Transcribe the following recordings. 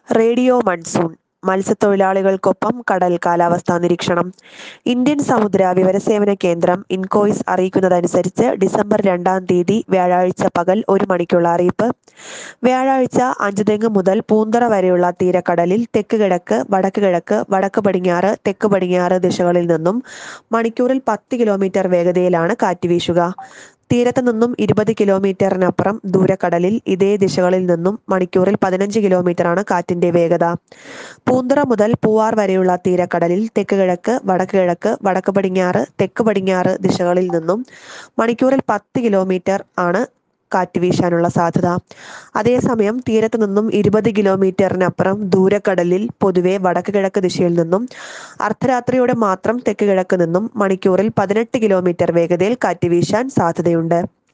radio monsoon മത്സ്യത്തൊഴിലാളികൾക്കൊപ്പം കടൽ കാലാവസ്ഥാ നിരീക്ഷണം ഇന്ത്യൻ സമുദ്ര വിവരസേവന കേന്ദ്രം ഇൻകോയിസ് അറിയിക്കുന്നതനുസരിച്ച് ഡിസംബർ രണ്ടാം തീയതി വ്യാഴാഴ്ച പകൽ ഒരു മണിക്കുള്ള അറിയിപ്പ് വ്യാഴാഴ്ച അഞ്ചുതെങ്ങ് മുതൽ പൂന്തറ വരെയുള്ള തീരക്കടലിൽ തെക്ക് കിഴക്ക് വടക്ക് കിഴക്ക് വടക്ക് പടിഞ്ഞാറ് തെക്ക് പടിഞ്ഞാറ് ദിശകളിൽ നിന്നും മണിക്കൂറിൽ പത്ത് കിലോമീറ്റർ വേഗതയിലാണ് കാറ്റ് വീശുക തീരത്ത് നിന്നും ഇരുപത് കിലോമീറ്ററിനപ്പുറം ദൂരക്കടലിൽ ഇതേ ദിശകളിൽ നിന്നും മണിക്കൂറിൽ പതിനഞ്ച് കിലോമീറ്ററാണ് കാറ്റിന്റെ വേഗത പൂന്തുറ മുതൽ പൂവാർ വരെയുള്ള തീരക്കടലിൽ തെക്ക് കിഴക്ക് വടക്ക് കിഴക്ക് വടക്ക് പടിഞ്ഞാറ് തെക്ക് പടിഞ്ഞാറ് ദിശകളിൽ നിന്നും മണിക്കൂറിൽ പത്ത് കിലോമീറ്റർ ആണ് കാറ്റ് വീശാനുള്ള സാധ്യത അതേസമയം തീരത്ത് നിന്നും ഇരുപത് കിലോമീറ്ററിനപ്പുറം ദൂരക്കടലിൽ പൊതുവെ വടക്ക് കിഴക്ക് ദിശയിൽ നിന്നും അർദ്ധരാത്രിയോടെ മാത്രം തെക്ക് കിഴക്ക് നിന്നും മണിക്കൂറിൽ പതിനെട്ട് കിലോമീറ്റർ വേഗതയിൽ കാറ്റ് വീശാൻ സാധ്യതയുണ്ട്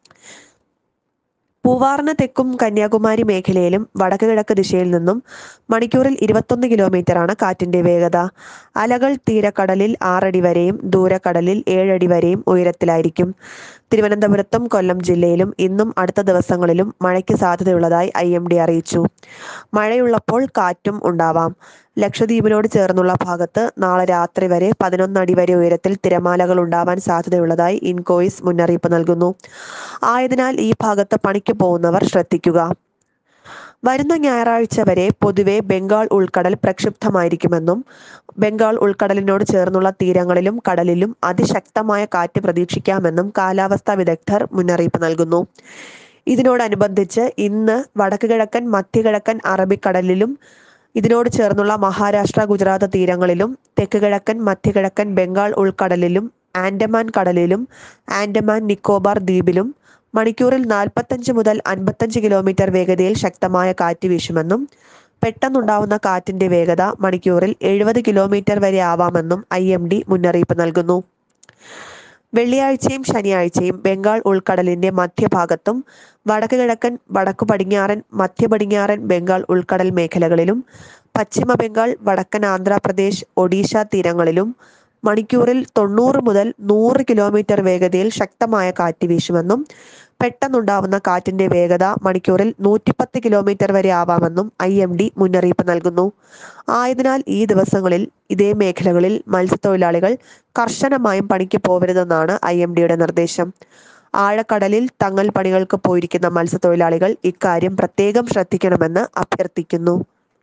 പൂവാറിന് തെക്കും കന്യാകുമാരി മേഖലയിലും വടക്ക് കിഴക്ക് ദിശയിൽ നിന്നും മണിക്കൂറിൽ ഇരുപത്തൊന്ന് കിലോമീറ്ററാണ് കാറ്റിന്റെ വേഗത അലകൾ തീരക്കടലിൽ ആറടി വരെയും ദൂരക്കടലിൽ ഏഴടി വരെയും ഉയരത്തിലായിരിക്കും തിരുവനന്തപുരത്തും കൊല്ലം ജില്ലയിലും ഇന്നും അടുത്ത ദിവസങ്ങളിലും മഴയ്ക്ക് സാധ്യതയുള്ളതായി ഐ എം ഡി അറിയിച്ചു മഴയുള്ളപ്പോൾ കാറ്റും ഉണ്ടാവാം ലക്ഷദ്വീപിനോട് ചേർന്നുള്ള ഭാഗത്ത് നാളെ രാത്രി വരെ പതിനൊന്നടി വരെ ഉയരത്തിൽ തിരമാലകൾ ഉണ്ടാവാൻ സാധ്യതയുള്ളതായി ഇൻകോയിസ് മുന്നറിയിപ്പ് നൽകുന്നു ആയതിനാൽ ഈ ഭാഗത്ത് പണിക്ക് പോകുന്നവർ ശ്രദ്ധിക്കുക വരുന്ന ഞായറാഴ്ച വരെ പൊതുവെ ബംഗാൾ ഉൾക്കടൽ പ്രക്ഷുബ്ധമായിരിക്കുമെന്നും ബംഗാൾ ഉൾക്കടലിനോട് ചേർന്നുള്ള തീരങ്ങളിലും കടലിലും അതിശക്തമായ കാറ്റ് പ്രതീക്ഷിക്കാമെന്നും കാലാവസ്ഥാ വിദഗ്ധർ മുന്നറിയിപ്പ് നൽകുന്നു ഇതിനോടനുബന്ധിച്ച് ഇന്ന് വടക്ക് കിഴക്കൻ മധ്യകിഴക്കൻ അറബിക്കടലിലും ഇതിനോട് ചേർന്നുള്ള മഹാരാഷ്ട്ര ഗുജറാത്ത് തീരങ്ങളിലും തെക്ക് കിഴക്കൻ മധ്യകിഴക്കൻ ബംഗാൾ ഉൾക്കടലിലും ആൻഡമാൻ കടലിലും ആൻഡമാൻ നിക്കോബാർ ദ്വീപിലും മണിക്കൂറിൽ നാൽപ്പത്തഞ്ച് മുതൽ അൻപത്തഞ്ച് കിലോമീറ്റർ വേഗതയിൽ ശക്തമായ കാറ്റ് വീശുമെന്നും പെട്ടെന്നുണ്ടാവുന്ന കാറ്റിന്റെ വേഗത മണിക്കൂറിൽ എഴുപത് കിലോമീറ്റർ വരെ ആവാമെന്നും ഐ എം ഡി മുന്നറിയിപ്പ് നൽകുന്നു വെള്ളിയാഴ്ചയും ശനിയാഴ്ചയും ബംഗാൾ ഉൾക്കടലിന്റെ മധ്യഭാഗത്തും വടക്ക് കിഴക്കൻ വടക്കു പടിഞ്ഞാറൻ മധ്യ പടിഞ്ഞാറൻ ബംഗാൾ ഉൾക്കടൽ മേഖലകളിലും പശ്ചിമ ബംഗാൾ വടക്കൻ ആന്ധ്രാപ്രദേശ് ഒഡീഷ തീരങ്ങളിലും മണിക്കൂറിൽ തൊണ്ണൂറ് മുതൽ നൂറ് കിലോമീറ്റർ വേഗതയിൽ ശക്തമായ കാറ്റ് വീശുമെന്നും പെട്ടെന്നുണ്ടാവുന്ന കാറ്റിന്റെ വേഗത മണിക്കൂറിൽ നൂറ്റിപ്പത്ത് കിലോമീറ്റർ വരെ ആവാമെന്നും ഐ എം ഡി മുന്നറിയിപ്പ് നൽകുന്നു ആയതിനാൽ ഈ ദിവസങ്ങളിൽ ഇതേ മേഖലകളിൽ മത്സ്യത്തൊഴിലാളികൾ കർശനമായും പണിക്ക് പോവരുതെന്നാണ് ഐ എം ഡിയുടെ നിർദ്ദേശം ആഴക്കടലിൽ തങ്ങൽ പണികൾക്ക് പോയിരിക്കുന്ന മത്സ്യത്തൊഴിലാളികൾ ഇക്കാര്യം പ്രത്യേകം ശ്രദ്ധിക്കണമെന്ന് അഭ്യർത്ഥിക്കുന്നു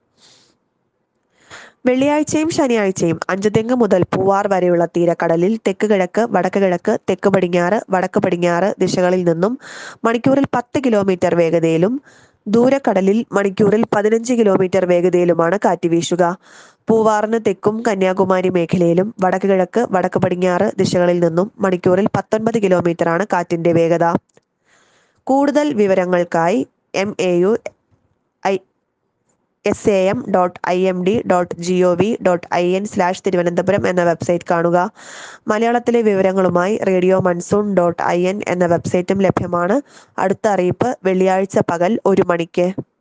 വെള്ളിയാഴ്ചയും ശനിയാഴ്ചയും അഞ്ചുതെങ്ങ് മുതൽ പൂവാർ വരെയുള്ള തീരക്കടലിൽ തെക്ക് കിഴക്ക് വടക്ക് കിഴക്ക് തെക്ക് പടിഞ്ഞാറ് വടക്ക് പടിഞ്ഞാറ് ദിശകളിൽ നിന്നും മണിക്കൂറിൽ പത്ത് കിലോമീറ്റർ വേഗതയിലും ദൂരക്കടലിൽ മണിക്കൂറിൽ പതിനഞ്ച് കിലോമീറ്റർ വേഗതയിലുമാണ് കാറ്റ് വീശുക പൂവാറിന് തെക്കും കന്യാകുമാരി മേഖലയിലും വടക്ക് കിഴക്ക് വടക്ക് പടിഞ്ഞാറ് ദിശകളിൽ നിന്നും മണിക്കൂറിൽ പത്തൊൻപത് കിലോമീറ്ററാണ് കാറ്റിന്റെ വേഗത കൂടുതൽ വിവരങ്ങൾക്കായി M A U I S A M dot I M D dot G O V dot I N slash Thiruvananthapuram എന്ന വെബ്സൈറ്റ് കാണുക മലയാളത്തിലെ വിവരങ്ങളുമായി radio monsoon dot I N എന്ന വെബ്സൈറ്റും ലഭ്യമാണ് അടുത്ത അറിയിപ്പ് വെള്ളിയാഴ്ച പകൽ ഒരു മണിക്ക്